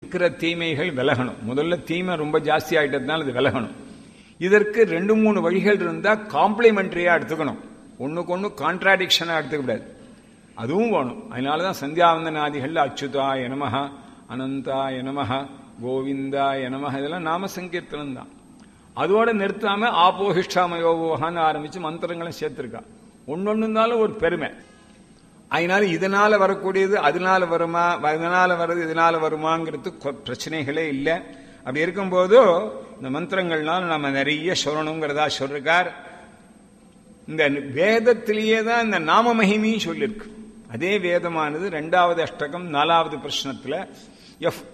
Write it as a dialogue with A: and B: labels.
A: இருக்கிற தீமைகள் விலகணும் முதல்ல தீமை ரொம்ப ஜாஸ்தி ஆயிட்டதுனால அது விலகணும் இதற்கு ரெண்டு மூணு வழிகள் இருந்தா காம்ப்ளிமெண்டரியா எடுத்துக்கணும் ஒண்ணுக்கு ஒண்ணு கான்ட்ராடிக்ஷனா எடுத்துக்கூடாது அதுவும் வேணும் அதனாலதான் சந்தியாவந்தனாதிகள் அச்சுதா எனமஹ அனந்தா எனமஹ கோவிந்தா எனமஹ இதெல்லாம் நாம சங்கீர்த்தனம் தான் அதோட நிறுத்தாம ஆபோஹிஷ்டாமயோகோகான்னு ஆரம்பிச்சு மந்திரங்களும் சேர்த்திருக்கா ஒன்னொன்னு இருந்தாலும் ஒரு பெருமை அதனால இதனால வரக்கூடியது அதனால வருமா அதனால வர்றது இதனால வருமாங்கிறது பிரச்சனைகளே இல்லை அப்படி இருக்கும்போது இந்த மந்திரங்கள்னால நம்ம நிறைய சொல்லணுங்கிறதா சொல்லிருக்கார் இந்த வேதத்திலேயே தான் இந்த நாம மகிமையும் சொல்லியிருக்கு அதே வேதமானது ரெண்டாவது அஷ்டகம் நாலாவது பிரச்சனத்துல எஃப்